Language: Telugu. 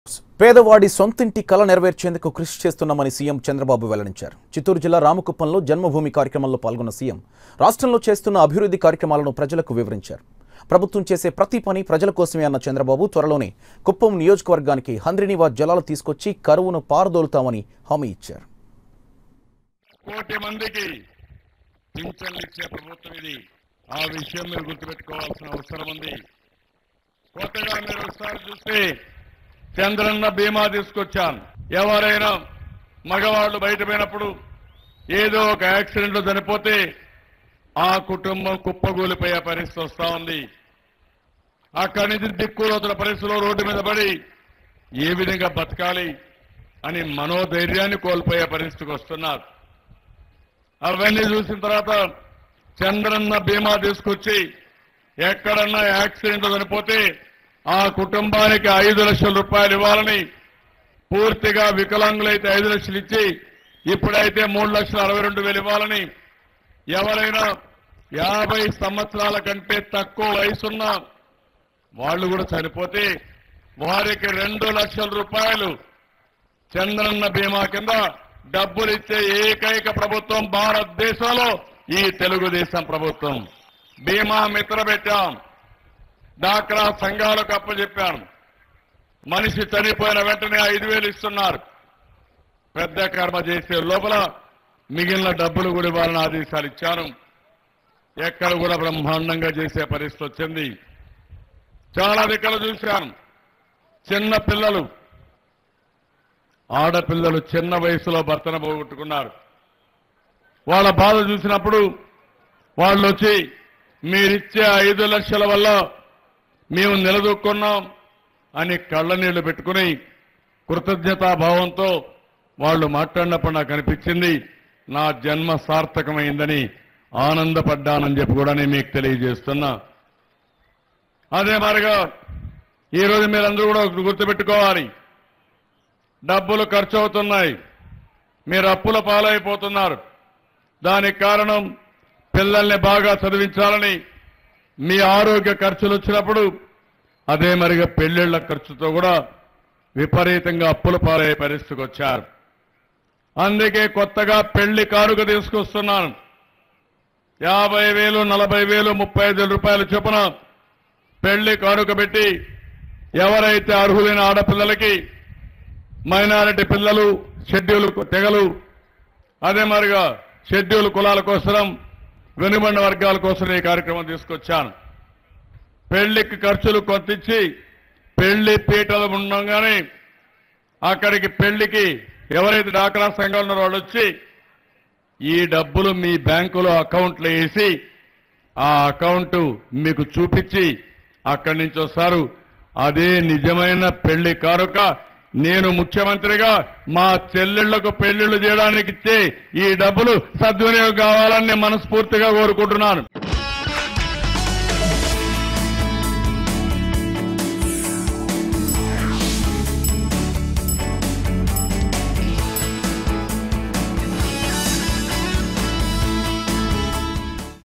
పేదవాడి సొంతింటి కల నెరవేర్చేందుకు కృషి చేస్తున్నామని సీఎం చంద్రబాబు వెల్లడించారు చిత్తూరు జిల్లా రామకుప్పంలో జన్మభూమి కార్యక్రమంలో పాల్గొన్న సీఎం రాష్ట్రంలో చేస్తున్న అభివృద్ధి కార్యక్రమాలను ప్రజలకు వివరించారు ప్రభుత్వం చేసే ప్రతి పని ప్రజల కోసమే అన్న చంద్రబాబు త్వరలోనే కుప్పం నియోజకవర్గానికి హంద్రినీవా జలాలు తీసుకొచ్చి కరువును పారదోలుతామని హామీ ఇచ్చారు కోటి మందికి పింఛన్లు ఇచ్చే ప్రభుత్వం ఇది ఆ విషయం మీరు గుర్తుపెట్టుకోవాల్సిన అవసరం ఉంది కొత్తగా మీరు ఒకసారి చూస్తే చంద్రన్న బీమా తీసుకొచ్చాను ఎవరైనా మగవాళ్ళు బయట పోయినప్పుడు ఏదో ఒక యాక్సిడెంట్ లో చనిపోతే ఆ కుటుంబం కుప్పగూలిపోయే పరిస్థితి వస్తా ఉంది అక్కడి నుంచి దిక్కులోతుల పరిస్థితిలో రోడ్డు మీద పడి ఏ విధంగా బతకాలి అని మనోధైర్యాన్ని కోల్పోయే పరిస్థితికి వస్తున్నారు అవన్నీ చూసిన తర్వాత చంద్రన్న బీమా తీసుకొచ్చి ఎక్కడన్నా యాక్సిడెంట్ చనిపోతే ఆ కుటుంబానికి ఐదు లక్షల రూపాయలు ఇవ్వాలని పూర్తిగా వికలాంగులైతే ఐదు లక్షలు ఇచ్చి ఇప్పుడైతే మూడు లక్షల అరవై రెండు వేలు ఇవ్వాలని ఎవరైనా యాభై సంవత్సరాల కంటే తక్కువ వయసున్న వాళ్ళు కూడా చనిపోతే వారికి రెండు లక్షల రూపాయలు చంద్రన్న బీమా కింద డబ్బులు ఇచ్చే ఏకైక ప్రభుత్వం భారతదేశంలో ఈ తెలుగుదేశం ప్రభుత్వం బీమా మిత్ర పెట్టాం డాక్రా సంఘాలకు అప్పచెప్పాను మనిషి చనిపోయిన వెంటనే ఐదు వేలు ఇస్తున్నారు పెద్ద కర్మ చేసే లోపల మిగిలిన డబ్బులు కూడా ఇవ్వాలని ఆదేశాలు ఇచ్చాను ఎక్కడ కూడా బ్రహ్మాండంగా చేసే పరిస్థితి వచ్చింది చాలా దిక్కలు చూశాను చిన్న పిల్లలు ఆడపిల్లలు చిన్న వయసులో భర్తను పోగొట్టుకున్నారు వాళ్ళ బాధ చూసినప్పుడు వాళ్ళు వచ్చి మీరిచ్చే ఐదు లక్షల వల్ల మేము నిలదొక్కున్నాం అని కళ్ళ నీళ్లు పెట్టుకుని కృతజ్ఞతాభావంతో వాళ్ళు మాట్లాడినప్పుడు నాకు అనిపించింది నా జన్మ సార్థకమైందని ఆనందపడ్డానని చెప్పి కూడా నేను మీకు తెలియజేస్తున్నా అదే మరిగా ఈరోజు మీరందరూ కూడా ఒకటి గుర్తుపెట్టుకోవాలి డబ్బులు ఖర్చు అవుతున్నాయి మీరు అప్పుల పాలైపోతున్నారు దానికి కారణం పిల్లల్ని బాగా చదివించాలని మీ ఆరోగ్య ఖర్చులు వచ్చినప్పుడు అదే మరిగా పెళ్లిళ్ల ఖర్చుతో కూడా విపరీతంగా అప్పుల పాలయ్యే పరిస్థితికి వచ్చారు అందుకే కొత్తగా పెళ్లి కానుక తీసుకొస్తున్నాను యాభై వేలు నలభై వేలు ముప్పై ఐదు రూపాయల చొప్పున పెళ్లి కానుక పెట్టి ఎవరైతే అర్హులైన ఆడపిల్లలకి మైనారిటీ పిల్లలు షెడ్యూల్ తెగలు అదే మరిగా షెడ్యూల్ కులాల కోసం వెనుబండ వర్గాల కోసం ఈ కార్యక్రమం తీసుకొచ్చాను పెళ్లికి ఖర్చులు కొత్తిచ్చి పెళ్లి పీటలు ఉండగానే అక్కడికి పెళ్లికి ఎవరైతే డాక్రా సంఘాలు ఉన్నారో వాళ్ళు వచ్చి ఈ డబ్బులు మీ బ్యాంకులో అకౌంట్లో వేసి ఆ అకౌంట్ మీకు చూపించి అక్కడి నుంచి వస్తారు అదే నిజమైన పెళ్లి కానుక నేను ముఖ్యమంత్రిగా మా చెల్లెళ్లకు పెళ్లిళ్లు చేయడానికి ఇచ్చే ఈ డబ్బులు సద్వినియోగం కావాలని నేను మనస్ఫూర్తిగా కోరుకుంటున్నాను